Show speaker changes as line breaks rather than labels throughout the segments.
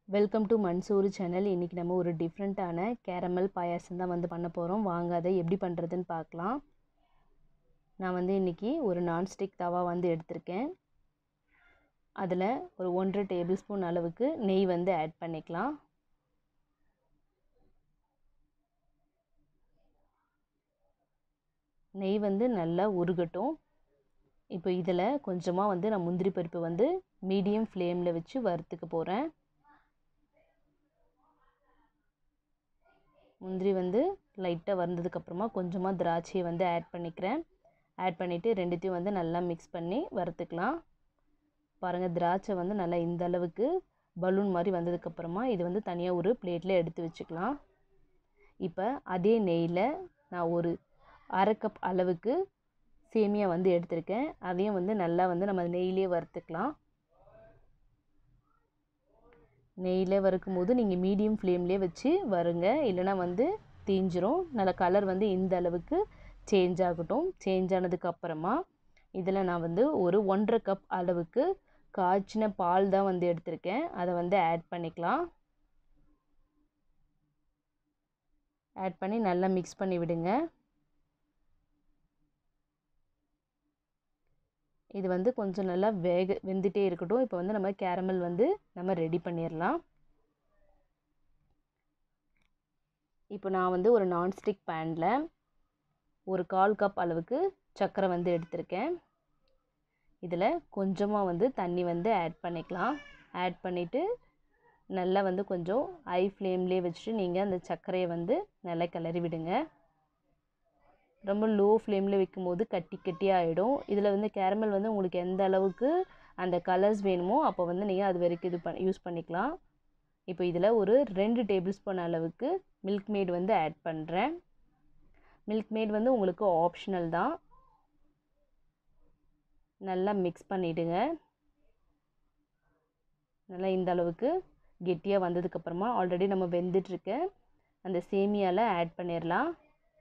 welcome to Mansoor channel இன்றைக்கி நம்ம ஒரு டிஃப்ரெண்ட்டான கேரமல் பாயாசம் தான் வந்து பண்ண போகிறோம் வாங்க அதை எப்படி பண்ணுறதுன்னு பார்க்கலாம் நான் வந்து இன்றைக்கி ஒரு நான்ஸ்டிக் தவா வந்து எடுத்திருக்கேன் அதில் ஒரு ஒன்றரை டேபிள் ஸ்பூன் அளவுக்கு நெய் வந்து ஆட் பண்ணிக்கலாம் நெய் வந்து நல்லா உருகட்டும் இப்போ இதில் கொஞ்சமாக வந்து நான் முந்திரி பருப்பு வந்து மீடியம் ஃப்ளேமில் வச்சு வறுத்துக்க போகிறேன் முந்திரி வந்து லைட்டாக வந்ததுக்கப்புறமா கொஞ்சமாக திராட்சையை வந்து ஆட் பண்ணிக்கிறேன் ஆட் பண்ணிவிட்டு ரெண்டுத்தையும் வந்து நல்லா மிக்ஸ் பண்ணி வறுத்துக்கலாம் பாருங்கள் திராட்சை வந்து நல்லா இந்த அளவுக்கு பலூன் மாதிரி வந்ததுக்கப்புறமா இது வந்து தனியாக ஒரு பிளேட்டில் எடுத்து வச்சுக்கலாம் இப்போ அதே நெய்யில் நான் ஒரு அரை கப் அளவுக்கு சேமியா வந்து எடுத்திருக்கேன் அதையும் வந்து நல்லா வந்து நம்ம நெய்யிலே வறுத்துக்கலாம் நெய்யில் வறுக்கும் போது நீங்கள் மீடியம் ஃப்ளேம்லேயே வச்சு வருங்க இல்லைனா வந்து தீஞ்சிரும் நல்ல கலர் வந்து இந்த அளவுக்கு சேஞ்ச் ஆகட்டும் சேஞ்ச் ஆனதுக்கப்புறமா இதில் நான் வந்து ஒரு ஒன்றரை கப் அளவுக்கு காய்ச்சின பால் தான் வந்து எடுத்திருக்கேன் அதை வந்து ஆட் பண்ணிக்கலாம் ஆட் பண்ணி நல்லா மிக்ஸ் பண்ணி விடுங்க இது வந்து கொஞ்சம் நல்லா வேக வெந்துட்டே இருக்கட்டும் இப்போ வந்து நம்ம கேரமல் வந்து நம்ம ரெடி பண்ணிடலாம் இப்போ நான் வந்து ஒரு நான்ஸ்டிக் பேனில் ஒரு கால் கப் அளவுக்கு சர்க்கரை வந்து எடுத்திருக்கேன் இதில் கொஞ்சமாக வந்து தண்ணி வந்து ஆட் பண்ணிக்கலாம் ஆட் பண்ணிவிட்டு நல்லா வந்து கொஞ்சம் ஹை ஃப்ளேம்லேயே வச்சுட்டு நீங்கள் அந்த சர்க்கரையை வந்து நல்லா கிளறி விடுங்க ரொம்ப லோ ஃப்ளேமில் வைக்கும் போது கட்டி கட்டியாக ஆகிடும் இதில் வந்து கேரமல் வந்து உங்களுக்கு எந்த அளவுக்கு அந்த கலர்ஸ் வேணுமோ அப்போ வந்து நீங்கள் அது வரைக்கும் இது பண்ண யூஸ் பண்ணிக்கலாம் இப்போ இதில் ஒரு ரெண்டு டேபிள் ஸ்பூன் அளவுக்கு மில்க் மேட் வந்து ஆட் பண்ணுறேன் மில்க் மேட் வந்து உங்களுக்கு ஆப்ஷனல் தான் நல்லா மிக்ஸ் பண்ணிவிடுங்க நல்லா இந்த அளவுக்கு கெட்டியாக வந்ததுக்கப்புறமா ஆல்ரெடி நம்ம வெந்துட்டுருக்க அந்த சேமியாவில் ஆட் பண்ணிடலாம்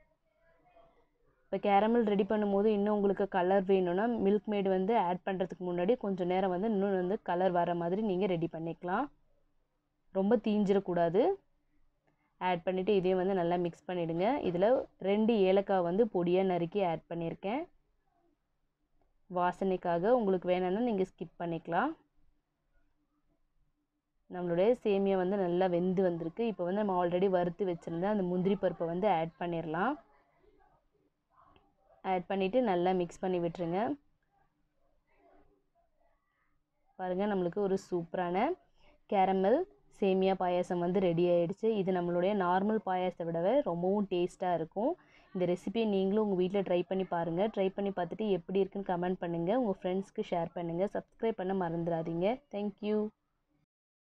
இப்போ கேரமல் ரெடி பண்ணும்போது இன்னும் உங்களுக்கு கலர் வேணும்னா மில்க் மேடு வந்து ஆட் பண்ணுறதுக்கு முன்னாடி கொஞ்சம் நேரம் வந்து இன்னும் வந்து கலர் வர மாதிரி நீங்கள் ரெடி பண்ணிக்கலாம் ரொம்ப தீஞ்சிடக்கூடாது ஆட் பண்ணிவிட்டு இதையும் வந்து நல்லா மிக்ஸ் பண்ணிவிடுங்க இதில் ரெண்டு ஏலக்காய் வந்து பொடியாக நறுக்கி ஆட் பண்ணியிருக்கேன் வாசனைக்காக உங்களுக்கு வேணும்னா நீங்கள் ஸ்கிப் பண்ணிக்கலாம் நம்மளுடைய சேமியா வந்து நல்லா வெந்து வந்திருக்கு இப்போ வந்து நம்ம ஆல்ரெடி வறுத்து வச்சுருந்த அந்த முந்திரி பருப்பை வந்து ஆட் பண்ணிடலாம் ஆட் பண்ணிவிட்டு நல்லா மிக்ஸ் பண்ணி விட்டுருங்க பாருங்கள் நம்மளுக்கு ஒரு சூப்பரான கேரமல் சேமியா பாயாசம் வந்து ரெடி ஆகிடுச்சு இது நம்மளுடைய நார்மல் பாயாசத்தை விடவே ரொம்பவும் டேஸ்ட்டாக இருக்கும் இந்த ரெசிபியை நீங்களும் உங்கள் வீட்டில் ட்ரை பண்ணி பாருங்கள் ட்ரை பண்ணி பார்த்துட்டு எப்படி இருக்குன்னு கமெண்ட் பண்ணுங்கள் உங்கள் ஃப்ரெண்ட்ஸ்க்கு ஷேர் பண்ணுங்கள் சப்ஸ்கிரைப் பண்ண மறந்துடாதீங்க தேங்க்யூ